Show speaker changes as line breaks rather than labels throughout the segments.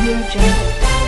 Audio Jungle.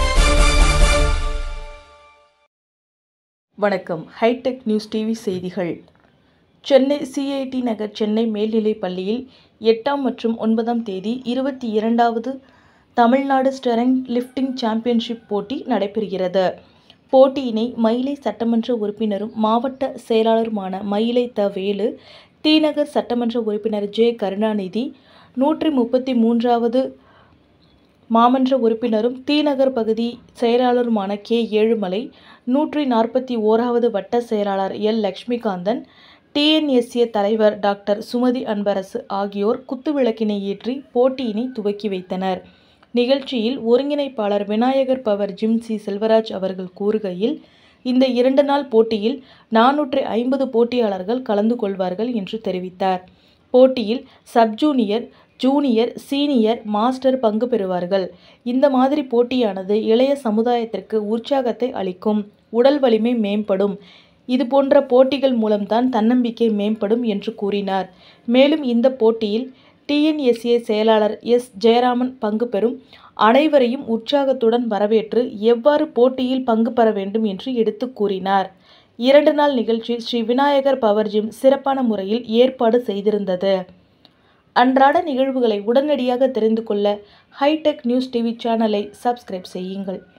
வணக்கம் Hi Tech News TV செய்திகள் Chennai CID நகர் சென்னை மேல்நிலைப் பள்ளியில் எட்டாம் மற்றும் ஒன்பதாம் தேதி இருபத்தி இரண்டாவது தமிழ்நாடு ஸ்டெரங் லிஃப்டிங் சாம்பியன்ஷிப் போட்டி நடைபெறுகிறது போட்டியினை மயிலை சட்டமன்ற உறுப்பினரும் மாவட்ட செயலாளருமான மயிலை த வேலு தீநகர் சட்டமன்ற உறுப்பினர் ஜே கருணாநிதி நூற்றி முப்பத்தி மூன்றாவது மாமன்ற உறுப்பினரும் தீநகர் பகுதி செயலாளருமான கே ஏழுமலை நூற்றி நாற்பத்தி ஓராவது வட்ட செயலாளர் எல் லட்சுமிகாந்தன் டிஎன்எஸ்ஏ தலைவர் டாக்டர் சுமதி அன்பரசு ஆகியோர் குத்துவிளக்கினை ஏற்றி போட்டியினை துவக்கி வைத்தனர் நிகழ்ச்சியில் ஒருங்கிணைப்பாளர் Vinayagar power gym C Selvaraj அவர்கள் கூறுகையில் இந்த இரண்டு நாள் போட்டியில் நானூற்றி ஐம்பது போட்டியாளர்கள் கலந்து கொள்வார்கள் என்று தெரிவித்தார் போட்டியில் sub junior junior senior master பங்கு பெறுவார்கள் இந்த மாதிரி போட்டியானது இளைய சமுதாயத்திற்கு உற்சாகத்தை அளிக்கும் உடல் வலிமை மேம்படும் இது போன்ற போட்டிகள் மூலம்தான் தன்னம்பிக்கை மேம்படும் என்று கூறினார் மேலும் இந்த போட்டியில் டிஎன்எஸ்ஏ செயலாளர் எஸ் ஜெயராமன் பங்கு பெறும் அனைவரையும் உற்சாகத்துடன் வரவேற்று எவ்வாறு போட்டியில் பங்கு பெற வேண்டும் என்று எடுத்து கூறினார் இரண்டு நாள் நிகழ்ச்சி ஸ்ரீ விநாயகர் பவர் ஜிம் சிறப்பான முறையில் ஏற்பாடு செய்திருந்தது அன்றாட நிகழ்வுகளை உடனடியாக தெரிந்து கொள்ள ஹைடெக் நியூஸ் டிவி சேனலை சப்ஸ்கிரைப் செய்யுங்கள்